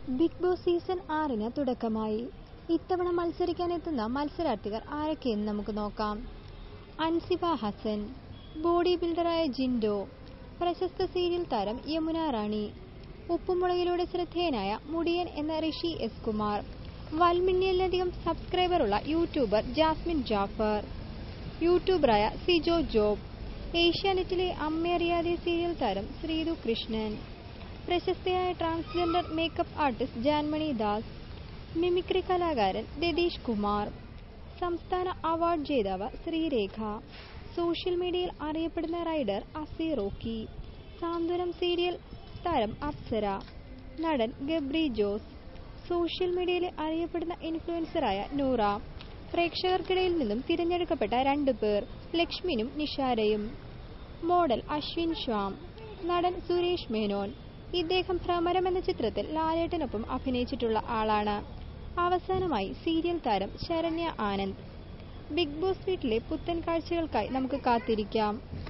big boss season ആറിന് തുടക്കമായി ഇത്തവണ മത്സരിക്കാനെത്തുന്ന മത്സരാർത്ഥികൾ ആരൊക്കെയെന്ന് നമുക്ക് നോക്കാം അൻസിബ ഹസൻ ബോഡി ബിൽഡറായ ജിൻഡോ പ്രശസ്ത സീരിയൽ താരം യമുന റാണി ഉപ്പുമുളകിലൂടെ ശ്രദ്ധേയനായ മുടിയൻ എന്ന ഋഷി എസ് കുമാർ വൽമില്യണിലധികം സബ്സ്ക്രൈബറുള്ള യൂട്യൂബർ ജാസ്മിൻ ജാഫർ യൂട്യൂബറായ സിജോ ജോബ് ഏഷ്യാനെറ്റിലെ അമ്മയറിയാതെ സീരിയൽ താരം ശ്രീതു കൃഷ്ണൻ പ്രശസ്തയായ transgender makeup artist Janmoni Das mimicry കലാകാരൻ രതീഷ് കുമാർ സംസ്ഥാന അവാർഡ് ജേതാവ് ശ്രീരേഖ സോഷ്യൽ മീഡിയയിൽ അറിയപ്പെടുന്ന റൈഡർ അസി റോക്കി സാന്ത്വനം സീരിയൽ താരം അപ്സര നടൻ ഗബ്രി ജോസ് സോഷ്യൽ മീഡിയയിൽ അറിയപ്പെടുന്ന ഇൻഫ്ലുവൻസറായ നൂറ പ്രേക്ഷകർക്കിടയിൽ നിന്നും തിരഞ്ഞെടുക്കപ്പെട്ട രണ്ടു പേർ ലക്ഷ്മിനും നിഷാരയും മോഡൽ അശ്വിൻ ശ്യാം നടൻ സുരേഷ് മേനോൻ ഇദ്ദേഹം ഭ്രമരം എന്ന ചിത്രത്തിൽ ലാലേട്ടനൊപ്പം അഭിനയിച്ചിട്ടുള്ള ആളാണ് അവസാനമായി സീരിയൽ താരം ശരണ്യ ആനന്ദ് ബിഗ് ബോസ് വീട്ടിലെ പുത്തൻ കാഴ്ചകൾക്കായി നമുക്ക് കാത്തിരിക്കാം